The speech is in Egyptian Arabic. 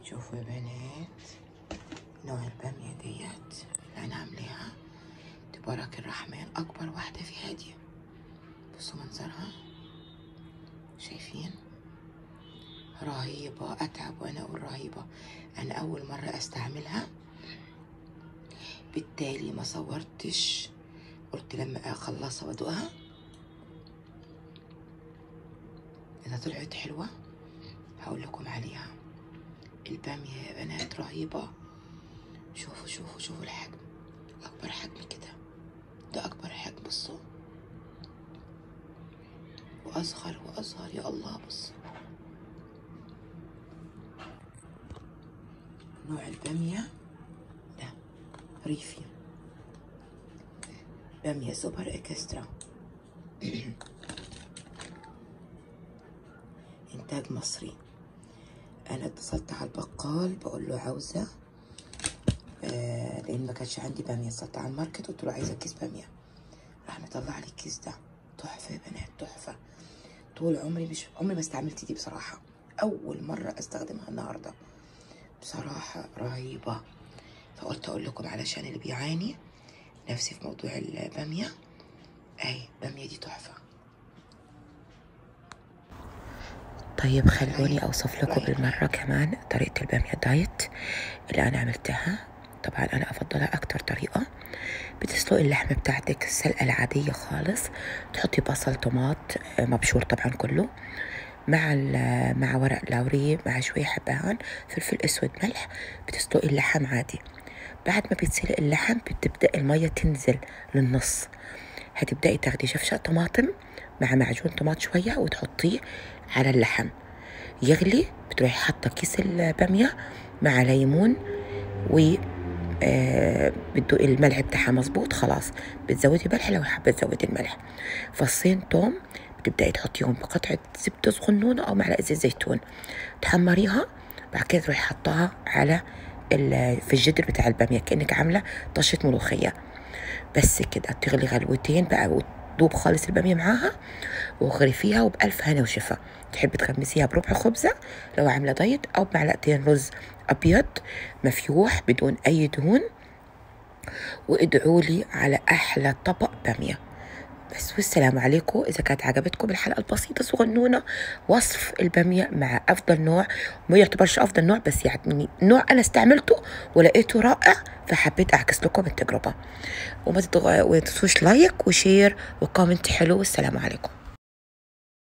شوفوا يا بنات نوع البامية ديت اللي أنا عاملاها تبارك الرحمن أكبر واحدة فيها دي بصوا منظرها شايفين رهيبة أتعب وأنا أقول رهيبة أنا أول مرة أستعملها بالتالي ما صورتش قلت لما أخلصها وأدوقها إذا طلعت حلوة هقول لكم عليها البامية يا بنات رهيبة شوفوا شوفوا شوفوا الحجم أكبر حجم كده ده أكبر حجم بصوا وأصغر وأصغر يا الله بص نوع البامية ده ريفي بامية سوبر اكسترا إنتاج مصري أنا اتصلت على البقال بقول له عاوزة آه لأن ما كانش عندي بامية اتصلت على الماركت قلت له عايزة كيس بامية راح مطلع لي الكيس ده تحفة يا بنات تحفة طول عمري مش عمري ما استعملت دي بصراحة أول مرة أستخدمها النهاردة بصراحة رهيبة فقلت أقول لكم علشان اللي بيعاني نفسي في موضوع البامية أهي البامية دي تحفة طيب خلوني أوصف لكم بالمرة كمان طريقة البامية دايت اللي أنا عملتها طبعا أنا أفضلها أكتر طريقة بتسلقي اللحمة بتاعتك السلقة العادية خالص تحطي بصل طماط مبشور طبعا كله مع مع ورق لوري مع شوية حبهان فلفل أسود ملح بتسلقي اللحم عادي بعد ما بيتسلق اللحم بتبدأ المية تنزل للنص هتبدأي تاخدي شفشق طماطم مع معجون طماط شوية وتحطيه على اللحم يغلي بتروحي حاطة كيس البامية مع ليمون و آه بتدوقي الملح بتاعها مظبوط خلاص بتزودي ملح لو حابة تزودي الملح فصين توم بتبدأي تحطيهم بقطعة زبدة صغنونة أو معلقة زيت زيتون تحمريها بعد كده تروحي حطاها على في الجدر بتاع البامية كأنك عاملة طشة ملوخية بس كده تغلي غلوتين بقى وتدوب خالص البامية معاها وغرفيها وبألف هنا وشفا تحبي تغمسيها بربع خبزة لو عاملة دايت أو بمعلقتين رز أبيض مفيوح بدون أي دهون وادعوا لي على أحلى طبق بامية بس والسلام عليكم إذا كانت عجبتكم الحلقة البسيطة صغنونة وصف البامية مع أفضل نوع ما يعتبرش أفضل نوع بس يعني نوع أنا استعملته ولقيته رائع فحبيت أعكس لكم التجربة وما تنسوش لايك وشير وكومنت حلو والسلام عليكم